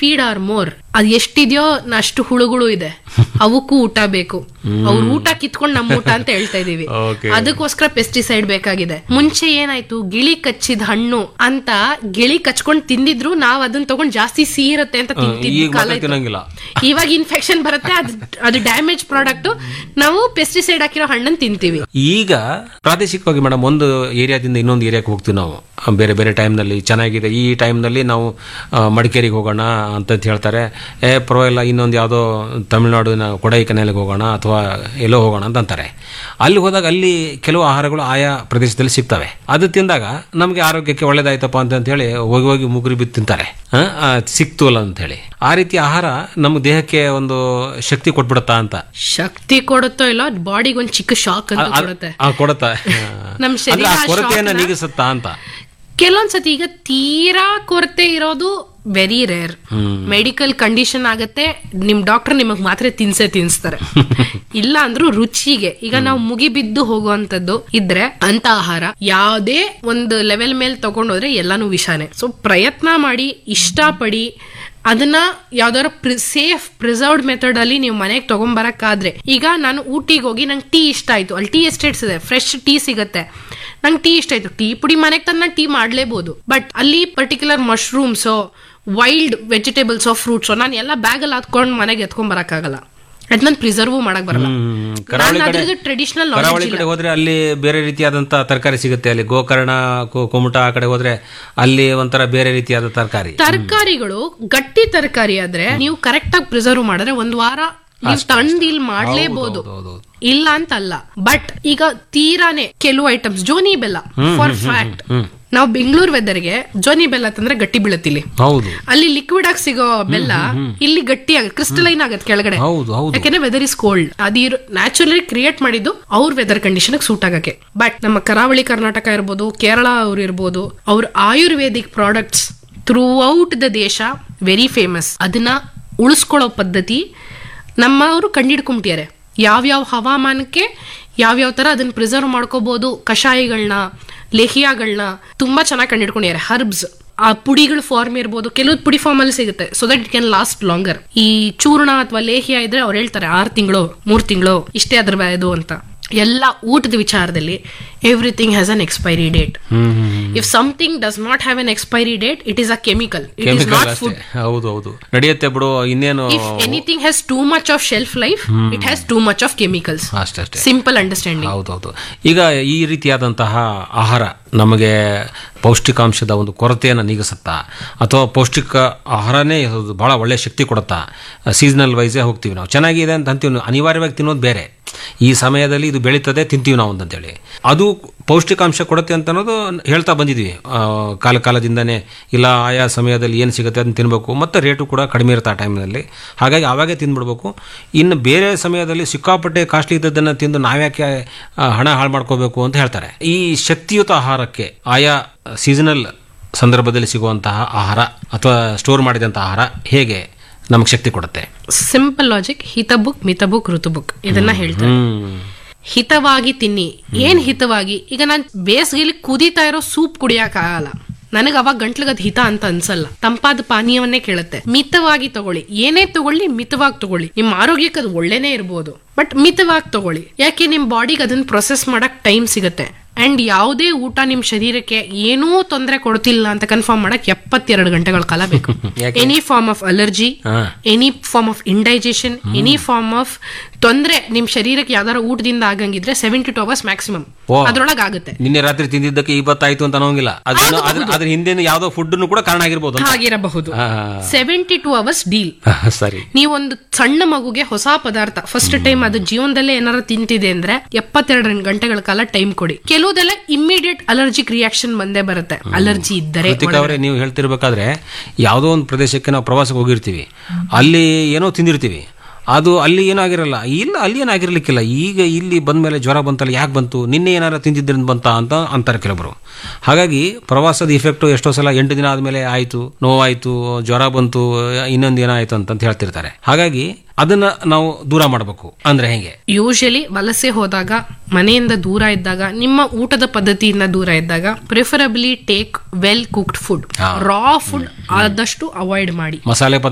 Feed R more ಅದ್ ಎಷ್ಟಿದ್ಯೋ ಅಷ್ಟು ಹುಳುಗಳು ಇದೆ ಅವಕ್ಕೂ ಊಟ ಬೇಕು ಅವ್ರ ಊಟ ಕಿತ್ಕೊಂಡ್ ನಮ್ಮ ಊಟ ಅಂತ ಹೇಳ್ತಾ ಇದೀವಿ Okay. ಅದಕ್ಕೋಸ್ಕರ ಪೆಸ್ಟಿಸೈಡ್ ಬೇಕಾಗಿದೆ ಮುಂಚೆ ಏನಾಯ್ತು ಗಿಳಿ ಕಚ್ಚಿದ ಹಣ್ಣು ಅಂತ ಗಿಳಿ ಕಚ್ಕೊಂಡ್ ತಿಂದಿದ್ರು ನಾವ್ ಅದನ್ನ ತಗೊಂಡ್ ಜಾಸ್ತಿ ಸಿಹಿ ಇರುತ್ತೆ ಅಂತ ತಿಂತಿದ್ವಿ ಈಗ ಕಾಲ ಮಾತ್ರ ಇತ್ತು. ತಿನ್ನಂಗಿಲ್ಲ ಇವಾಗ ಇನ್ಫೆಕ್ಷನ್ ಬರುತ್ತೆ ಅದು ಅದು ಡ್ಯಾಮೇಜ್ ಪ್ರಾಡಕ್ಟ್ ನಾವು ಪೆಸ್ಟಿಸೈಡ್ ಹಾಕಿರೋ ಹಣ್ಣನ್ನು ತಿಂತೀವಿ ಈಗ ಪ್ರಾದೇಶಿಕವಾಗಿ ಮೇಡಮ್ ಒಂದು ಏರಿಯಾದಿಂದ ಇನ್ನೊಂದು ಏರಿಯಾಕ್ಕೆ ಹೋಗ್ತೀವಿ ನಾವು ಆ, ಬೇರೆ ಬೇರೆ ಟೈಮ್ನಲ್ಲಿ ಚೆನ್ನಾಗಿದೆ ಈ ಟೈಮ್ನಲ್ಲಿ ನಾವು ಆ, ಮಡಿಕೇರಿಗೆ ಹೋಗೋಣ ಅಂತ ಹೇಳ್ತಾರೆ ಏ ಪರವಾಗಿಲ್ಲ ಇನ್ನೊಂದು ಯಾವುದೋ ತಮಿಳುನಾಡಿನ ಕೊಡೈಕನಾಲಿಗೆ ಹೋಗೋಣ ಅಥವಾ ಎಲ್ಲೋ ಹೋಗೋಣ ಅಂತ ಅಂತಾರೆ ಅಲ್ಲಿ ಹೋದಾಗ ಅಲ್ಲಿ ಕೆಲವು ಆಹಾರಗಳು ಆಯಾ ಪ್ರದೇಶದಲ್ಲಿ ಸಿಗ್ತವೆ ಅದು ತಿಂದಾಗ ನಮಗೆ ಆರೋಗ್ಯಕ್ಕೆ ಒಳ್ಳೇದಾಯ್ತಪ್ಪ ಅಂತ ಹೇಳಿ ಹೋಗಿ ಹೋಗಿ ಮುಗುರಿ ಬಿದ್ದು ತಿಂತಾರೆ ಆ, ಆ, ಸಿಕ್ತು ಅಲ್ಲ ಅಂತ ಹೇಳಿ ಆ ರೀತಿ ಆಹಾರ ನಮ್ಮ ದೇಹಕ್ಕೆ ಒಂದು ಶಕ್ತಿ ಕೊಟ್ಬಿಡುತ್ತಾ ಅಂತ ಶಕ್ತಿ ಕೊಡುತ್ತೋ ಇಲ್ಲೋ ಬಾಡಿಗೆ ಒಂದ್ ಚಿಕ್ಕ ಶಾಕ್ ಅಂತ ಅದ್- ಕೊಡುತ್ತೆ ಆ, ಕೊಡುತ್ತಾ ನಮ್ ಅಂದ್ರೆ ಶರೀರ ಆ ಆ ಕೊರತೆಯನ್ನ shockನ- ನೀಗಿಸುತ್ತಾ ಅಂತ ಕೆಲವೊಂದ್ಸತಿ ಈಗ ತೀರಾ ಕೊರತೆ ಇರೋದು ವೆರಿ ರೇರ್ ಮೆಡಿಕಲ್ ಕಂಡೀಷನ್ ಆಗತ್ತೆ ನಿಮ್ ಡಾಕ್ಟರ್ ನಿಮಗ್ ಮಾತ್ರ ತಿನ್ಸೇ ತಿನ್ಸ್ತಾರೆ ಇಲ್ಲ ಅಂದ್ರೂ ರುಚಿಗೆ ಈಗ ನಾವು ಮುಗಿಬಿದ್ದು ಹೋಗುವಂತದ್ದು ಇದ್ರೆ ಅಂತ ಆಹಾರ ಯಾವ್ದೇ ಒಂದು ಲೆವೆಲ್ ಮೇಲೆ ತಗೊಂಡೋದ್ರೆ ಎಲ್ಲಾನು ವಿಷಾನೆ ಸೊ ಪ್ರಯತ್ನ ಮಾಡಿ ಇಷ್ಟಪಡಿ ಅದನ್ನ ಯಾವ್ದಾರ ಸೇಫ್ ಪ್ರಿಸರ್ವ್ಡ್ ಮೆಥಡ್ ಅಲ್ಲಿ ನೀವು ಮನೆಗೆ ತಗೊಂಬರಕ್ಕಾದ್ರೆ ಈಗ ನಾನು ಊಟಿಗೆ ಹೋಗಿ ನಂಗೆ ಟೀ ಇಷ್ಟ ಆಯ್ತು ಅಲ್ಲಿ ಟೀ ಎಸ್ಟೇಟ್ಸ್ ಇದೆ ಫ್ರೆಶ್ ಟೀ ಸಿಗತ್ತೆ ನಂಗೆ ಟೀ ಇಷ್ಟ ಆಯ್ತು ಟೀ ಪುಡಿ ಮನೆಗೆ ತಂದು ನಾನು ಟೀ ಮಾಡಲೇಬಹುದು ಬಟ್ ಅಲ್ಲಿ ಪರ್ಟಿಕ್ಯುಲರ್ ಮಶ್ರೂಮ್ಸೋ ವೈಲ್ಡ್ ವೆಜಿಟೇಬಲ್ಸೋ ಫ್ರೂಟ್ಸೋ ನಾನು ಎಲ್ಲ ಬ್ಯಾಗಲ್ಲಿ ಹಾಕೊಂಡು ಮನೆಗೆ ಎತ್ಕೊಂಡ್ ಬರಕ್ಕಾಗಲ್ಲ ಅದ್ ನಾನು ಪ್ರಿಸರ್ವ್ ಮಾಡಕ್ ಬರಲ್ಲ ಹ್ಮ್. ಕರಾವಳಿ ನಾನು ಕಡೆ ಅದ್ರದ್ದು ಟ್ರೆಡಿಷನಲ್ ಕರಾವಳಿ ಕಡೆ ಹೋದ್ರೆ ಅಲ್ಲಿ ಬೇರೆ ರೀತಿಯಾದಂತ ತರಕಾರಿ ಸಿಗುತ್ತೆ ಅಲ್ಲಿ ಗೋಕರ್ಣ ಕು- ಕುಮಟ ಆ ಕಡೆ ಹೋದ್ರೆ ಅಲ್ಲಿ ಒಂಥರ ಬೇರೆ ರೀತಿಯಾದ ತರಕಾರಿ ತರಕಾರಿಗಳು ಗಟ್ಟಿ ತರಕಾರಿ ಆದ್ರೆ ನೀವು ಕರೆಕ್ಟ್ ಆಗಿ ಪ್ರಿಸರ್ವ್ ಮಾಡಿದ್ರೆ ಒಂದ್ ವಾರ ನೀವು ತಂದು ಇಲ್ಲಿ ಮಾಡ್ಲೇಬಹುದು ಹೌದು ಇಲ್ಲ ಅಂತ ಅಲ್ಲ ಬಟ್ ಈಗ ತೀರಾನೇ ಕೆಲವು ಐಟಮ್ಸ್ ಜೋನಿ ಬೆಲ್ಲ ಫಾರ್ ಫ್ಯಾಕ್ಟ್ ನಾವು ಬೆಂಗಳೂರು ವೆದರ್ಗೆ ಜೋನಿ ಬೆಲ್ಲ ತಂದ್ರೆ ಗಟ್ಟಿ ಬೀಳತ್ತಿಲ್ಲಿ ಹೌದು ಅಲ್ಲಿ ಲಿಕ್ವಿಡ್ ಆಗಿ ಸಿಗೋ ಬೆಲ್ಲ ಇಲ್ಲಿ ಗಟ್ಟಿ ಆಗುತ್ತೆ ಕ್ರಿಸ್ಟಲೈನ್ ಆಗತ್ತೆ ಕೆಳಗಡೆ ಹೌದು ಹೌದು ಯಾಕೆಂದ್ರೆ ವೆದರ್ ಇಸ್ ಕೋಲ್ಡ್ ಅದು ನ್ಯಾಚುರಲಿ ಕ್ರಿಯೇಟ್ ಮಾಡಿದ್ದು ಅವ್ರ ವೆದರ್ ಕಂಡೀಷನ್ ಸೂಟ್ ಆಗಕ್ಕೆ ಬಟ್ ನಮ್ಮ ಕರಾವಳಿ ಕರ್ನಾಟಕ ಇರ್ಬೋದು ಕೇರಳ ಅವ್ರು ಇರ್ಬೋದು ಅವ್ರ ayurvedic products throughout the ದೇಶ ವೆರಿ ಫೇಮಸ್ ಅದನ್ನ ಉಳಿಸ್ಕೊಳ್ಳೋ ಪದ್ಧತಿ ನಮ್ಮವರು ಕಂಡಿಡ್ಕೊಂಬಿಟ್ಟಿದ್ದಾರೆ ಯಾವ್ಯಾವ ಹವಾಮಾನಕ್ಕೆ ಯಾವ್ಯಾವ ತರ ಅದನ್ನ ಪ್ರಿಸರ್ವ್ ಮಾಡ್ಕೋಬಹುದು ಕಷಾಯಗಳನ್ನ ಲೇಹಿಯಾಗಳನ್ನ ತುಂಬಾ ಚೆನ್ನಾಗಿ ಕಂಡಿಡ್ಕೊಂಡಿದ್ದಾರೆ ಹರ್ಬ್ಸ್ ಆ ಪುಡಿಗಳ ಫಾರ್ಮ್ ಇರ್ಬೋದು ಕೆಲವು ಪುಡಿ ಫಾರ್ಮ್ ಅಲ್ಲಿ ಸಿಗುತ್ತೆ so that it can last longer ಈ ಚೂರ್ಣ ಅಥವಾ ಲೇಹ್ಯ ಇದ್ರೆ ಅವ್ರು ಹೇಳ್ತಾರೆ ಆರು ತಿಂಗಳು ಮೂರ್ ತಿಂಗಳು ಇಷ್ಟೇ ಅದ್ರ ಇದು ಅಂತ ಎಲ್ಲ ಊಟದ ವಿಚಾರದಲ್ಲಿ everything has an expiry date if something does not have an expiry date it is a chemical it is chemical not ಅಷ್ಟೇ ಫುಡ್ ಹೌದು ಹೌದು ನಡೆಯುತ್ತೆ ಬಿಡು ಇನ್ನೇನು if anything has too much of shelf life it has too much of chemicals ಅಷ್ಟೇ ಅಷ್ಟೇ simple understanding ಹೌದೌದು ಈಗ ಈ ರೀತಿಯಾದಂತಹ ಆಹಾರ ನಮಗೆ ಪೌಷ್ಟಿಕಾಂಶದ ಒಂದು ಕೊರತೆಯನ್ನು ನೀಗಿಸುತ್ತಾ ಅಥವಾ ಪೌಷ್ಟಿಕ ಆಹಾರನೇ ಅದು ಬಹಳ ಒಳ್ಳೆಯ ಶಕ್ತಿ ಕೊಡುತ್ತಾ ಸೀಸನಲ್ ವೈಸೇ ಹೋಗ್ತೀವಿ ನಾವು ಚೆನ್ನಾಗಿದೆ ಅಂತ ಅಂತೀವಿ ನಾವು. ಅನಿವಾರ್ಯವಾಗಿ ತಿನ್ನೋದು ಬೇರೆ ಈ ಸಮಯದಲ್ಲಿ ಇದು ಬೆಳೀತದೆ ತಿಂತೀವಿ ನಾವು ಅಂತೇಳಿ ಅದು ಪೌಷ್ಟಿಕಾಂಶ ಕೊಡುತ್ತೆ ಅಂತ ಅನ್ನೋದು ಹೇಳ್ತಾ ಬಂದಿದ್ವಿ ಆ, ಕಾಲ ಕಾಲದಿಂದನೇ ಇಲ್ಲ ಆಯಾ ಸಮಯದಲ್ಲಿ ಏನು ಸಿಗುತ್ತೆ ಅದನ್ನ ತಿನ್ನಬೇಕು ಮತ್ತು ರೇಟು ಕೂಡ ಕಡಿಮೆ ಇರುತ್ತೆ ಆ ಟೈಮ್ನಲ್ಲಿ ಹಾಗಾಗಿ ಆವಾಗೇ ತಿಂದ್ಬಿಡ್ಬೇಕು ಇನ್ನು ಬೇರೆ ಸಮಯದಲ್ಲಿ ಸಿಕ್ಕಾಪಟ್ಟೆ ಕಾಸ್ಟ್ಲಿ ಇದ್ದದ್ದನ್ನು ತಿಂದು ನಾವ್ಯಾಕೆ ಆ, ಹಣ ಹಾಳು ಮಾಡ್ಕೋಬೇಕು ಅಂತ ಹೇಳ್ತಾರೆ ಈ ಶಕ್ತಿಯುತ ಆಹಾರಕ್ಕೆ ಆಯಾ ಸೀಸನಲ್ ಸಂದರ್ಭದಲ್ಲಿ ಸಿಗುವಂತಹ ಆಹಾರ ಅಥವಾ ಸ್ಟೋರ್ ಮಾಡಿದಂಥ ಆಹಾರ ಹೇಗೆ ನಮಗೆ ಶಕ್ತಿ ಕೊಡುತ್ತೆ ಸಿಂಪಲ್ ಲಾಜಿಕ್ ಹಿತ ಬುಕ್ ಮಿತ ಬುಕ್ ಋತು ಬುಕ್ ಇದನ್ನ ಹೇಳ್ತಾರೆ ಹ್ಮ್ ಹಿತವಾಗಿ ತಿನ್ನಿ ಏನ್ ಹಿತವಾಗಿ ಈಗ ನಾನ್ ಬೇಸಿಗೆಲಿ ಕುದೀತಾ ಇರೋ ಸೂಪ್ ಕುಡಿಯಕ್ ಆಗಲ್ಲ ನನಗೆ ಅವಾಗ ಗಂಟ್ಲಿಗದ್ ಹಿತ ಅಂತ ಅನ್ಸಲ್ಲ ತಂಪಾದ ಪಾನೀಯವನ್ನೇ ಕೇಳುತ್ತೆ ಮಿತವಾಗಿ ತಗೊಳ್ಳಿ ಏನೇ ತಗೊಳ್ಳಿ ಮಿತವಾಗಿ ತಗೊಳ್ಳಿ ನಿಮ್ಮ ಆರೋಗ್ಯಕ್ಕೆ ಅದು ಒಳ್ಳೆನೇ ಇರ್ಬೋದು ಬಟ್ ಮಿತವಾಗಿ ತಗೊಳ್ಳಿ ಯಾಕೆ ನಿಮ್ ಬಾಡಿಗೆ ಅದನ್ನ ಪ್ರೊಸೆಸ್ ಮಾಡಕ್ ಟೈಮ್ ಸಿಗುತ್ತೆ ಅಂಡ್ ಯಾವುದೇ ಊಟ ನಿಮ್ ಶರೀರಕ್ಕೆ ಏನೂ ತೊಂದರೆ ಕೊಡ್ತಿಲ್ಲ ಅಂತ ಕನ್ಫರ್ಮ್ ಮಾಡಕ್ ಎಪ್ಪತ್ತೆರಡು ಗಂಟೆಗಳ ಕಾಲ ಬೇಕು ಯಾಕೆ? ಎನಿ ಫಾರ್ಮ್ ಆಫ್ ಅಲರ್ಜಿ ಹಾ. Any form of indigestion any form of ತೊಂದ್ರೆ ನಿಮ್ ಶರೀರಕ್ಕೆ ಯಾವ್ದಾರ ಊಟದಿಂದ ಆಗಂಗಿದ್ರೆ ಸೆವೆಂಟಿ ಟು ಅವರ್ಸ್ ಮ್ಯಾಕ್ಸಿಮಮ್ ಓ. ಅದ್ರೊಳಗೆ ಆಗುತ್ತೆ ನಿನ್ನೆ ರಾತ್ರಿ ತಿಂದಿದ್ದಕ್ಕೆ ಇವತ್ತಾಯ್ತು ಅಂತ ಅನ್ನೋಂಗಿಲ್ಲ ಅದನ್ನ ಅದ್ರ ಅದ್ರ ಹಿಂದೆ ಯಾವುದೋ ಫುಡ್ ಕೂಡ ಕಾರಣ ಆಗಿರ್ಬೋದು ಅಂತ. ಆಗಿರಬಹುದು ಆ, ಸೆವೆಂಟಿ ಟು ಅವರ್ಸ್ ಡೀಲ್ ಸರಿ ನೀವೊಂದು ಸಣ್ಣ ಮಗುಗೆ ಹೊಸ ಪದಾರ್ಥ ಫಸ್ಟ್ ಟೈಮ್ ಅದು ಜೀವನದಲ್ಲೇ ಏನಾರ ತಿಂತಿದೆ ಅಂದ್ರೆ ಎಪ್ಪತ್ತೆರಡು ಗಂಟೆಗಳ ಕಾಲ ಟೈಮ್ ಕೊಡಿ ಕೆಲವುದೆಲ್ಲ ಇಮಿಡಿಯೇಟ್ ಅಲರ್ಜಿಕ್ ರಿಯಾಕ್ಷನ್ ಬಂದೇ ಬರುತ್ತೆ ಅಲರ್ಜಿ ಇದ್ದರೆ ಕೃತಿಕ್ ಅವರೇ ನೀವು ಹೇಳ್ತಿರ್ಬೇಕಾದ್ರೆ ಯಾವುದೋ ಒಂದು ಪ್ರದೇಶಕ್ಕೆ ನಾವು ಪ್ರವಾಸಕ್ಕೆ ಹೋಗಿರ್ತೀವಿ ಅಲ್ಲಿ ಏನೋ ತಿಂದಿರ್ತೀವಿ ಅದು ಅಲ್ಲಿ ಏನಾಗಿರಲ್ಲ ಇಲ್ಲ ಅಲ್ಲಿ ಏನಾಗಿರ್ಲಿಕ್ಕಿಲ್ಲ ಈಗ ಇಲ್ಲಿ ಬಂದ್ಮೇಲೆ ಜ್ವರ ಬಂತಲ್ಲ ಯಾಕೆ ಬಂತು ನಿನ್ನೆ ಏನಾರ ತಿಂದಿದ್ದರಿಂದ ಬಂತ ಅಂತ ಅಂತಾರೆ ಕೆಲವರು ಹಾಗಾಗಿ ಪ್ರವಾಸದ ಇಫೆಕ್ಟು ಎಷ್ಟೋ ಸಲ ಎಂಟು ದಿನ ಆದಮೇಲೆ ಆಯಿತು ನೋವಾಯಿತು ಜ್ವರ ಬಂತು ಇನ್ನೊಂದು ಏನಾಯಿತು ಅಂತಂತ ಹೇಳ್ತಿರ್ತಾರೆ ಹಾಗಾಗಿ ಅದನ್ನ ನಾವು ದೂರ ಮಾಡಬೇಕು ಅಂದ್ರೆ ಹೆಂಗೆ ಯೂಶಲಿ ವಲಸೆ ಹೋದಾಗ ಮನೆಯಿಂದ ದೂರ ಇದ್ದಾಗ ನಿಮ್ಮ ಊಟದ ಪದ್ಧತಿಯಿಂದ ದೂರ ಇದ್ದಾಗ preferably take well cooked food raw food ಆದಷ್ಟು ಅವಾಯ್ಡ್ ಮಾಡಿ ಮಸಾಲೆ ಪದಾರ್ಥ